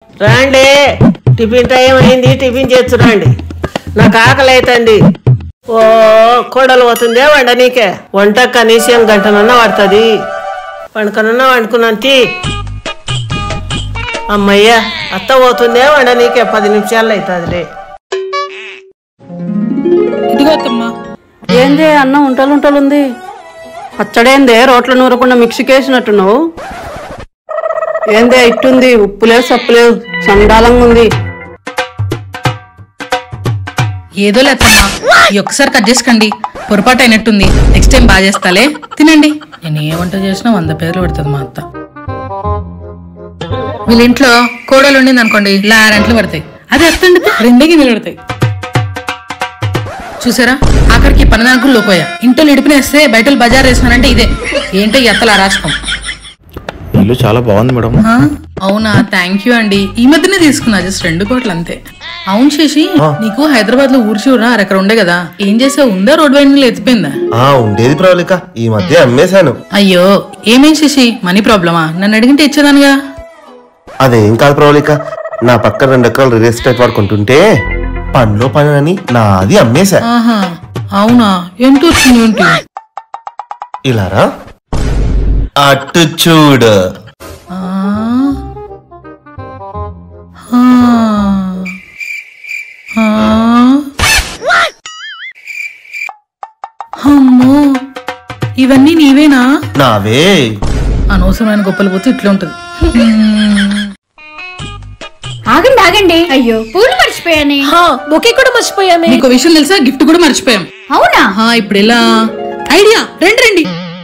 రాండి tiffin time అయింది tiffin చేచ్చు రండి నాకు ఆకలి అవుతుంది ఓ కోడలు పోతుందే వండ నీకే వంట కనీసం గంటనన్నా పడుతుంది వండుకనన్నా వండుకున్నంతి అమ్మయ్య అత్త పోతుందే వండ నీకే పది నిమిషాలు అవుతుందిలే ఇదిగో అత్తమ్మా ఏంది అన్నం ఉంటలు ఉంటలు ఉంది పచ్చడేందే రోట్ల నూరకుండా మిక్సీకి వేసినట్టున్నావు ఏందే ఇట్టుంది ఉప్పు లేదు సప్పు లేదు సండాలంగా ఉంది ఏదో లేదమ్మా ఈ ఒక్కసారి కట్ చేసుకోండి పొరపాటు అయినట్టుంది నెక్స్ట్ టైం బాగా చేస్తాలే తినండి నేను ఏ వంట చేసినా వంద పేర్లు పెడుతుంది మా అత్త వీళ్ళ ఇంట్లో కోడలు ఉండింది అనుకోండి ఇలా ఆరంట్లు పడతాయి అది అత్తండి రెండే గిన్నెలు పడతాయి చూసారా ఆఖరికి పన్నదానికి లోపోయా ఇంట్లో నిడిపినేస్తే బయట బజార్ వేసినానంటే ఇదే ఏంటో ఈ అత్తల అరాచకం ఇల్లు చాలా బాగుంది మేడం ఆ, అవునా థ్యాంక్ యూ అండి ఈ మధ్యనే తీసుకున్నా జస్ట్ రెండు కోట్లు అంతే అవును శశి నీకు హైదరాబాద్ లో ఊరి చూడరా అక్కడ ఉండే కదా ఏం చేసావు ఉందా రోడ్ వైండింగ్ లో ఎత్తిపోయిందా ఆ ఉండేది ప్రవళిక ఈ మధ్య అమ్మేశాను అయ్యో ఏమేం శశి మనీ ప్రాబ్లమా నన్ను అడిగింటే ఇచ్చేదానుగా అదేం కాదు ప్రవళిక నా పక్కన రెండు ఎకరాలు రియల్ ఎస్టేట్ వాడుకుంటుంటే పనిలో పని అని నాది అమ్మేశా ఆహా అవునా ఎంత వచ్చింది ఏంటి ఇలారా అటు చూడు ఆ, ఆ, ఆ. అమ్మో ఇవన్నీ నీవేనా నావే అనవసరమైన గొప్పలు పోతే ఇట్లా ఉంటుంది ఆగండి ఆగండి అయ్యో పూలు మర్చిపోయానే బొకే కూడా మర్చిపోయామే నీకు విషయం తెలుసా గిఫ్ట్ కూడా మర్చిపోయాం అవునా ఆ, ఇప్పుడు ఎలా ఐడియా రండి రండి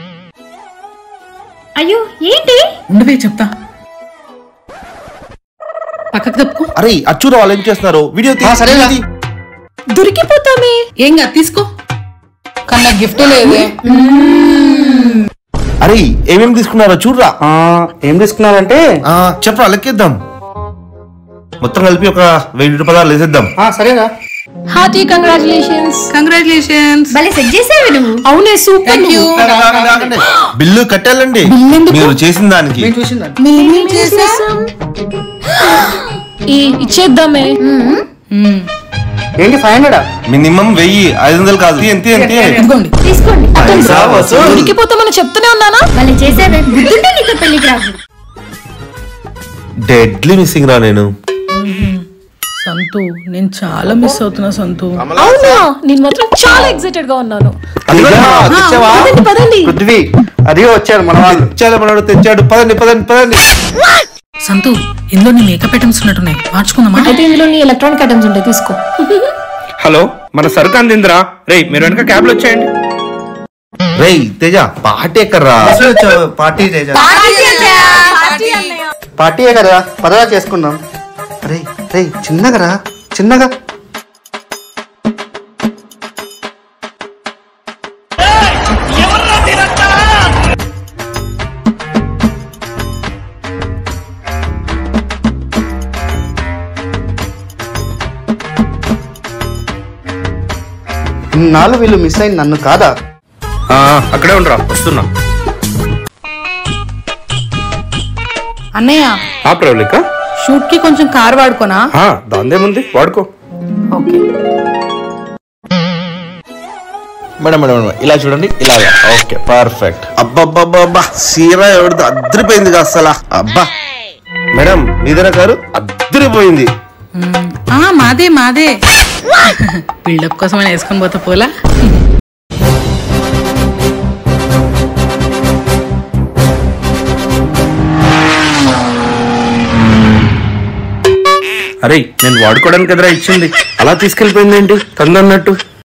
అయ్యో ఏంటి ఉండిపోయి చెప్తా పక్కకు తప్పుకో అరే అచ్చూరు వాళ్ళు ఏం చేస్తున్నారు వీడియో తీసి దొరికిపోతామే ఏం కాదు తీసుకో కన్నా గిఫ్ట్ లేదే అరే ఏమేమి తీసుకున్నారో చూడరా ఆ, ఏం తీసుకున్నారంటే ఆ, చెప్పరా లెక్కిద్దాం మొత్తం కలిపి ఒక వెయ్యి రూపాయలు వేసేద్దాం ఆ, సరేనా హార్టీ కంగ్రాచులేషన్స్ కంగ్రాచులేషన్స్ భలే సెట్ చేసావు నువ్వు అవునే సూపర్ థ్యాంక్ యూ బిల్లు కట్టాలండి మీరు చేసిన దానికి నేను చూసిందండి ఈ ఇచ్చేద్దామే ఏంటి ఫైవ్ హండ్రెడ్ మినిమం వెయ్యి ఐదు వందలు కాదు ఎంత ఎంత ఇదిగోండి తీసుకోండి దొరికిపోతామని చెప్తూనే ఉన్నానా భలే చేసావే బుద్ధుంటే నీతో పెళ్లికి రాదు డెడ్లీ మిస్సింగ్ రా నేను సంతు నేను చాలా మిస్ అవుతున్నా సంతు అవునా నేను మాత్రం చాలా ఎక్సైటెడ్ గా ఉన్నాను తెచ్చావా పదండి పదండి పృథ్వీ అది వచ్చారు మన వాళ్ళు తెచ్చాడు మనోడు తెచ్చాడు పదండి పదండి పదండి సంతు ఇందులో నీ మేకప్ ఐటమ్స్ ఉన్నట్టున్నాయి మార్చుకుందామా అయితే ఇందులో నీ ఎలక్ట్రానిక్ ఐటమ్స్ ఉంటాయి తీసుకో హలో మన సరుకు అందిందిరా రే మీరు వెనక క్యాబ్ లో వచ్చేయండి రేయ్ తేజ పార్టీ ఎక్కర్రా పార్టీ తేజ పార్టీయే కదా పదరా చేసుకుందాం రే రే చిన్నగా రా చిన్నగా ఇన్నాళ్ళు వీళ్ళు మిస్ అయింది నన్ను కాదా అక్కడే ఉండరా వస్తున్నా అన్నయ్య ఆ ప్రవళిక షూట్ కి కొంచెం కార్ వాడుకోనా దాందేముంది వాడుకో ఓకే మేడం మేడం మేడం, ఇలా చూడండి ఇలా ఓకే పర్ఫెక్ట్ అబ్బబ్బబ్బబ్బా సీర ఎవరిది అద్దరిపోయింది కదా అసలు అబ్బా మేడం మీదన గారు అద్దరిపోయింది ఆ మాదే మాదే బిల్డప్ కోసం అని వేసుకొని పోతా పోలా అరే నేను వాడుకోవడానికి ఎదురా ఇచ్చింది అలా తీసుకెళ్ళిపోయింది ఏంటి తందన్నట్టు